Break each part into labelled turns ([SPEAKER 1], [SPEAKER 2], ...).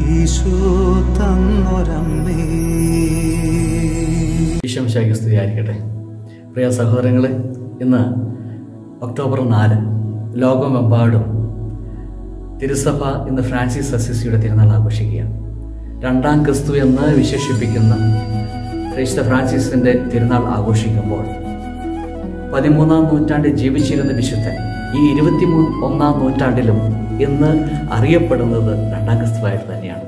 [SPEAKER 1] ഈശോ തന്നൊരമ്മേ
[SPEAKER 2] ഈശംശായ്ക്ക് സ്തുതിയായിരിക്കട്ടെ പ്രിയ സഹോദരങ്ങളെ ഇന്ന് ഒക്ടോബർ നാല് ലോകമെമ്പാടും തിരുസഭ ഇന്ന് ഫ്രാൻസിസ് അസിസിയുടെ തിരുനാൾ ആഘോഷിക്കുകയാണ് രണ്ടാം ക്രിസ്തു എന്ന് വിശേഷിപ്പിക്കുന്ന ക്രൈസ്ത ഫ്രാൻസിസിന്റെ തിരുനാൾ ആഘോഷിക്കുമ്പോൾ പതിമൂന്നാം നൂറ്റാണ്ടിൽ ജീവിച്ചിരുന്ന വിശുദ്ധൻ ഈ ഇരുപത്തി ഒന്നാം നൂറ്റാണ്ടിലും ഇന്ന് അറിയപ്പെടുന്നത് രണ്ടാം ക്രിസ്തുവായിട്ട് തന്നെയാണ്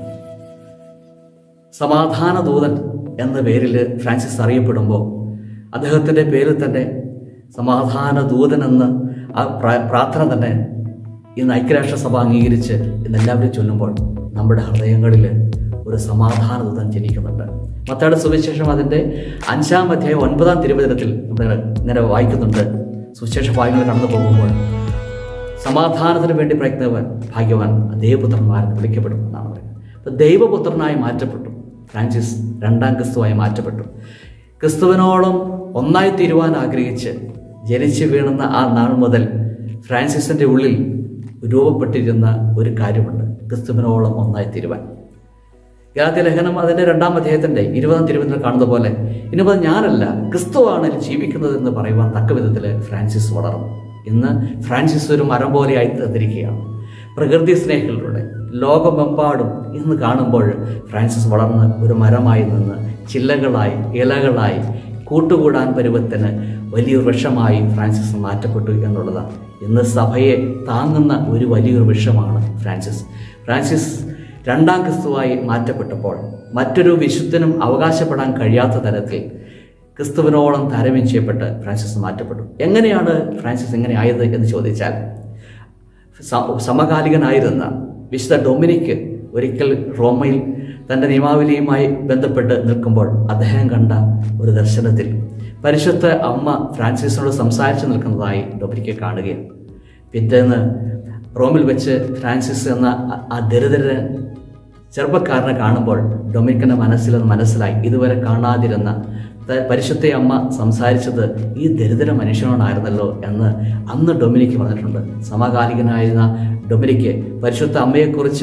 [SPEAKER 2] സമാധാന ദൂതൻ എന്ന പേരിൽ ഫ്രാൻസിസ് അറിയപ്പെടുമ്പോൾ അദ്ദേഹത്തിൻ്റെ പേരിൽ തന്നെ സമാധാന ദൂതൻ എന്ന ആ പ്രാ- പ്രാർത്ഥന തന്നെ ഇന്ന് ഐക്യരാഷ്ട്രസഭ അംഗീകരിച്ച് ഇന്ന് എല്ലാവരും ചൊല്ലുമ്പോൾ നമ്മുടെ ഹൃദയങ്ങളിൽ ഒരു സമാധാന ദൂതൻ ജനിക്കുന്നുണ്ട് മത്തയുടെ സുവിശേഷം അതിൻ്റെ അഞ്ചാം അധ്യായം ഒൻപതാം തിരുവചനത്തിൽ നമ്മൾ ഇങ്ങനെ വായിക്കുന്നുണ്ട് സുവിശേഷ ഭാഗങ്ങൾ കടന്നു പോകുമ്പോൾ സമാധാനത്തിന് വേണ്ടി പ്രയത്നവൻ ഭാഗ്യവാൻ ദൈവപുത്രന്മാരെന്ന് വിളിക്കപ്പെടും എന്നാണ് പറയുന്നത് അപ്പോൾ ദൈവപുത്രനായി മാറ്റപ്പെട്ടു ഫ്രാൻസിസ് രണ്ടാം ക്രിസ്തുവായി മാറ്റപ്പെട്ടു ക്രിസ്തുവിനോളം ഒന്നായി തീരുവാൻ ആഗ്രഹിച്ച് ജനിച്ചു വീണുന്ന ആ നാൾ മുതൽ ഫ്രാൻസിസിൻ്റെ ഉള്ളിൽ രൂപപ്പെട്ടിരുന്ന ഒരു കാര്യമുണ്ട് ക്രിസ്തുവിനോളം ഒന്നായി തീരുവാൻ ഗാദ്യ ലേഖനം അതിൻ്റെ രണ്ടാം അധ്യായത്തിൻ്റെ ഇരുപതാം തിരുവനന്തപുരം കാണുന്ന പോലെ ഇനിപ്പോൾ ഞാനല്ല ക്രിസ്തുവാണ് ഇതിൽ ജീവിക്കുന്നത് എന്ന് പറയുവാൻ തക്ക വിധത്തിൽ ഫ്രാൻസിസ് വളർന്നു ഇന്ന് ഫ്രാൻസിസ് ഒരു മരം പോലെ ആയി തീർന്നിരിക്കുകയാണ് പ്രകൃതി സ്നേഹികളുടെ ലോകമെമ്പാടും ഇന്ന് കാണുമ്പോൾ ഫ്രാൻസിസ് വളർന്ന് ഒരു മരമായി നിന്ന് ചില്ലകളായി ഇലകളായി കൂട്ടുകൂടാൻ പരുവത്തിന് വലിയൊരു വൃക്ഷമായി ഫ്രാൻസിസ് മാറ്റപ്പെട്ടു എന്നുള്ളതാണ് ഇന്ന് സഭയെ താങ്ങുന്ന ഒരു വലിയൊരു വൃക്ഷമാണ് ഫ്രാൻസിസ് ഫ്രാൻസിസ് രണ്ടാം ക്രിസ്തുവായി മാറ്റപ്പെട്ടപ്പോൾ മറ്റൊരു വിശുദ്ധനും അവകാശപ്പെടാൻ കഴിയാത്ത തരത്തിൽ ക്രിസ്തുവിനോളം താരമ്യം ചെയ്യപ്പെട്ട് ഫ്രാൻസിസ് മാറ്റപ്പെട്ടു എങ്ങനെയാണ് ഫ്രാൻസിസ് ഇങ്ങനെ ആയത് എന്ന് ചോദിച്ചാൽ സ- സമകാലികനായിരുന്ന വിശുദ്ധ ഡൊമിനിക്ക് ഒരിക്കൽ റോമയിൽ തൻ്റെ നിയമാവലിയുമായി ബന്ധപ്പെട്ട് നിൽക്കുമ്പോൾ അദ്ദേഹം കണ്ട ഒരു ദർശനത്തിൽ പരിശുദ്ധ അമ്മ ഫ്രാൻസിസിനോട് സംസാരിച്ചു നിൽക്കുന്നതായി ഡൊമിനിക്ക് കാണുകയാണ് പിറ്റേന്ന് റോമിൽ വെച്ച് ഫ്രാൻസിസ് എന്ന ആ- ആ ദരിദ്രൻ ചെറുപ്പക്കാരനെ കാണുമ്പോൾ ഡൊമിനിക്കൻ്റെ മനസ്സിലെന്ന് മനസ്സിലായി ഇതുവരെ കാണാതിരുന്ന ത- പരിശുദ്ധ അമ്മ സംസാരിച്ചത് ഈ ദരിദ്ര മനുഷ്യനോടായിരുന്നല്ലോ എന്ന് അന്ന് ഡൊമിനിക്ക് പറഞ്ഞിട്ടുണ്ട് സമകാലികനായിരുന്ന ഡൊമിനിക്ക് പരിശുദ്ധ അമ്മയെക്കുറിച്ച്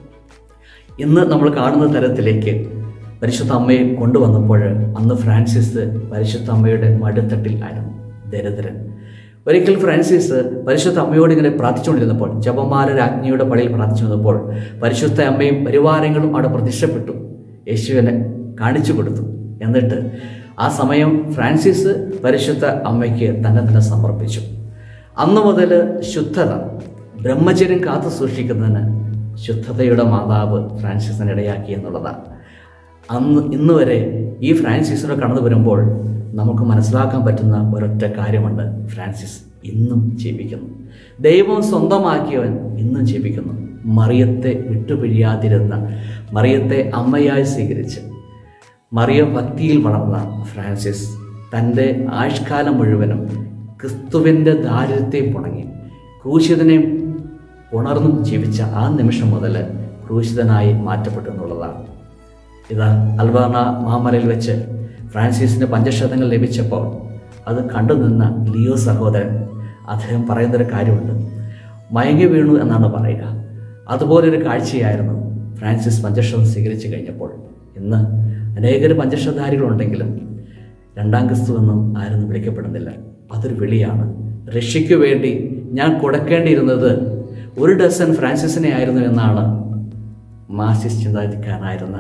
[SPEAKER 2] ഇന്ന് നമ്മൾ കാണുന്ന തരത്തിലേക്ക് പരിശുദ്ധ അമ്മയെ കൊണ്ടുവന്നപ്പോൾ അന്ന് ഫ്രാൻസിസ് പരിശുദ്ധ അമ്മയുടെ മടുത്തട്ടിൽ ആയിരുന്നു ദരിദ്രൻ ഒരിക്കൽ ഫ്രാൻസിസ് പരിശുദ്ധ അമ്മയോട് ഇങ്ങനെ പ്രാർത്ഥിച്ചുകൊണ്ടിരുന്നപ്പോൾ ജപമാല രാജ്ഞിയുടെ പടിയിൽ പ്രാർത്ഥിച്ചു വന്നപ്പോൾ പരിശുദ്ധ അമ്മയും പരിവാരങ്ങളും അവിടെ പ്രത്യക്ഷപ്പെട്ടു യേശുവിനെ കാണിച്ചു കൊടുത്തു എന്നിട്ട് ആ സമയം ഫ്രാൻസിസ് പരിശുദ്ധ അമ്മയ്ക്ക് തന്നെ തന്നെ സമർപ്പിച്ചു അന്ന് മുതൽ ശുദ്ധത ബ്രഹ്മചര്യം കാത്തു സൂക്ഷിക്കുന്നതിന് ശുദ്ധതയുടെ മാതാവ് ഫ്രാൻസിസിന് ഇടയാക്കി എന്നുള്ളതാണ് അന്ന് ഇന്ന് വരെ ഈ ഫ്രാൻസിസിനെ കടന്നു വരുമ്പോൾ നമുക്ക് മനസ്സിലാക്കാൻ പറ്റുന്ന ഒരൊറ്റ കാര്യമുണ്ട് ഫ്രാൻസിസ് ഇന്നും ജീവിക്കുന്നു ദൈവം സ്വന്തമാക്കിയവൻ ഇന്നും ജീവിക്കുന്നു മറിയത്തെ വിട്ടുപിഴിയാതിരുന്ന മറിയത്തെ അമ്മയായി സ്വീകരിച്ച് മറിയ ഭക്തിയിൽ വളർന്ന ഫ്രാൻസിസ് തൻ്റെ ആയുഷ്കാലം മുഴുവനും ക്രിസ്തുവിൻ്റെ ദാരിദ്ര്യത്തെ പുണങ്ങി ക്രൂശിതനെ ഉണർന്നും ജീവിച്ച ആ നിമിഷം മുതൽ ക്രൂശിതനായി മാറ്റപ്പെട്ടു എന്നുള്ളതാണ് ഇതാ അൽബാന മാമലയിൽ വെച്ച് ഫ്രാൻസിസിന് പഞ്ചശതങ്ങൾ ലഭിച്ചപ്പോൾ അത് കണ്ടു നിന്ന ലിയോ സഹോദരൻ അദ്ദേഹം പറയുന്നൊരു കാര്യമുണ്ട് മയങ്ങി വീണു എന്നാണ് പറയുക അതുപോലൊരു കാഴ്ചയായിരുന്നു ഫ്രാൻസിസ് പഞ്ചശതം സ്വീകരിച്ചു കഴിഞ്ഞപ്പോൾ ഇന്ന് അനേകർ പഞ്ചശധാരികളുണ്ടെങ്കിലും രണ്ടാം ക്രിസ്തു എന്നും ആരൊന്നും വിളിക്കപ്പെടുന്നില്ല അതൊരു വിളിയാണ് റഷ്യയ്ക്ക് വേണ്ടി ഞാൻ കൊടുക്കേണ്ടിയിരുന്നത് ഒരു ഡസൻ ഫ്രാൻസിസിനെ ആയിരുന്നു എന്നാണ് മാർസിസ്റ്റ് ചിന്താഗതിക്കാരനായിരുന്ന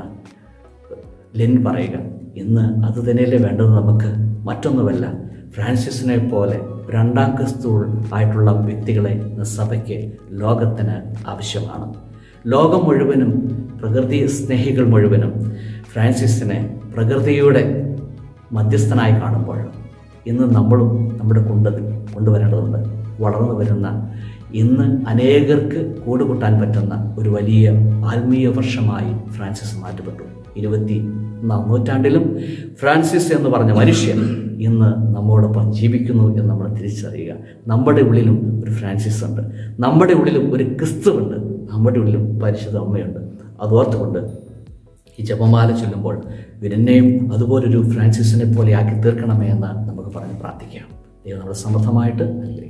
[SPEAKER 2] ലെൻ പറയുക ഇന്ന് അത് തന്നെയല്ലേ വേണ്ടത് നമുക്ക് മറ്റൊന്നുമല്ല ഫ്രാൻസിസിനെ പോലെ രണ്ടാം ക്രിസ്തു ആയിട്ടുള്ള വ്യക്തികളെ ഇന്ന് സഭയ്ക്ക് ലോകത്തിന് ആവശ്യമാണ് ലോകം മുഴുവനും പ്രകൃതി സ്നേഹികൾ മുഴുവനും ഫ്രാൻസിസിനെ പ്രകൃതിയുടെ മധ്യസ്ഥനായി കാണുമ്പോൾ ഇന്ന് നമ്മളും നമ്മുടെ കൊണ്ട് കൊണ്ടുവരേണ്ടതുണ്ട് വളർന്നു വരുന്ന ഇന്ന് അനേകർക്ക് കൂടുകൂട്ടാൻ പറ്റുന്ന ഒരു വലിയ ആത്മീയ വർഷമായി ഫ്രാൻസിസ് മാറ്റപ്പെട്ടു ഇരുപത്തി ഒന്നാം നൂറ്റാണ്ടിലും ഫ്രാൻസിസ് എന്ന് പറഞ്ഞ മനുഷ്യൻ ഇന്ന് നമ്മോടൊപ്പം ജീവിക്കുന്നു എന്ന് നമ്മൾ തിരിച്ചറിയുക നമ്മുടെ ഉള്ളിലും ഒരു ഫ്രാൻസിസ് ഉണ്ട് നമ്മുടെ ഉള്ളിലും ഒരു ക്രിസ്തുവുണ്ട് നമ്മുടെ ഉള്ളിലും പരിശുദ്ധ അമ്മയുണ്ട് അതോർത്തുകൊണ്ട് ഈ ജപമാല ചൊല്ലുമ്പോൾ വിരന്നെയും അതുപോലൊരു ഫ്രാൻസിസിനെ പോലെ ആക്കി തീർക്കണമേ എന്ന് നമുക്ക് പറഞ്ഞ് പ്രാർത്ഥിക്കാം ദൈവം നമ്മളെ സമർത്ഥമായിട്ട് അനുഗ്രഹിക്കട്ടെ.